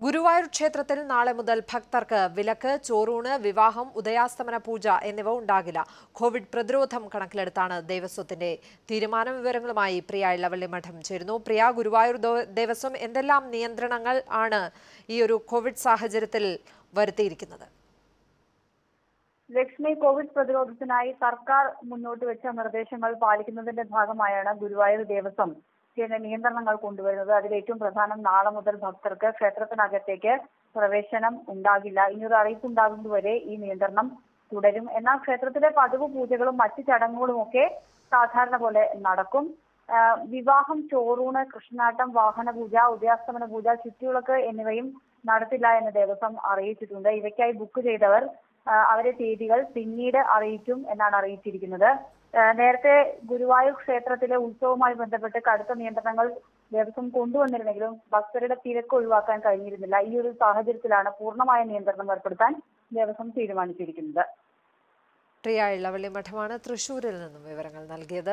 ഗുരുവായൂർ ക്ഷേത്രത്തിൽ നാളെ മുതൽ ഭക്തർക്ക് വിലക്ക് ചോറൂണ് വിവാഹം ഉദയാസ്തമന പൂജ എന്നിവ ഉണ്ടാകില്ല കോവിഡ് പ്രതിരോധം കണക്കിലെടുത്താണ് ദേവസ്വത്തിന്റെ തീരുമാന വിവരങ്ങളുമായി പ്രിയ ഇളവള്ളി മഠം ചേരുന്നു പ്രിയ ഗുരുവായൂർ ദോ- ദേവസ്വം എന്തെല്ലാം നിയന്ത്രണങ്ങൾ ആണ് ഈ ഒരു കോവിഡ് സാഹചര്യത്തിൽ വരുത്തിയിരിക്കുന്നത് ലക്ഷ്മി കോവിഡ് പ്രതിരോധത്തിനായി സർക്കാർ മുന്നോട്ട് വെച്ച നിർദ്ദേശങ്ങൾ പാലിക്കുന്നതിന്റെ ഭാഗമായാണ് ഗുരുവായൂർ ദേവസ്വം ചില നിയന്ത്രണങ്ങൾ കൊണ്ടുവരുന്നത് അതിൽ ഏറ്റവും പ്രധാനം നാളെ മുതൽ ഭക്തർക്ക് ക്ഷേത്രത്തിനകത്തേക്ക് പ്രവേശനം ഉണ്ടാകില്ല ഇനിയൊരു അറിയിപ്പ് ഉണ്ടാകുന്നതുവരെ ഈ നിയന്ത്രണം തുടരും എന്നാൽ ക്ഷേത്രത്തിലെ പതിവ് പൂജകളും മറ്റു ചടങ്ങുകളും ഒക്കെ സാധാരണ പോലെ നടക്കും ആ, വിവാഹം ചോറൂണ് കൃഷ്ണാട്ടം വാഹന പൂജ ഉദയാസ്തമന പൂജ ചുറ്റുവിളക്ക് എന്നിവയും നടത്തില്ല എന്ന് ദേവസ്വം അറിയിച്ചിട്ടുണ്ട് ഇവയ്ക്കായി ബുക്ക് ചെയ്തവർ ആ, അവരെ തീയതികൾ പിന്നീട് അറിയിക്കും എന്നാണ് അറിയിച്ചിരിക്കുന്നത് ആ, നേരത്തെ ഗുരുവായൂർ ക്ഷേത്രത്തിലെ ഉത്സവവുമായി ബന്ധപ്പെട്ട് കടുത്ത നിയന്ത്രണങ്ങൾ ദേവസ്വം കൊണ്ടുവന്നിരുന്നെങ്കിലും ഭക്തരുടെ തിരക്ക് ഒഴിവാക്കാൻ കഴിഞ്ഞിരുന്നില്ല ഈ ഒരു സാഹചര്യത്തിലാണ് പൂർണ്ണമായ നിയന്ത്രണം ഏർപ്പെടുത്താൻ ദേവസ്വം തീരുമാനിച്ചിരിക്കുന്നത് പ്രിയ ഇളവള്ളി മഠമാണ് തൃശൂരിൽ നിന്നും വിവരങ്ങൾ നൽകിയത്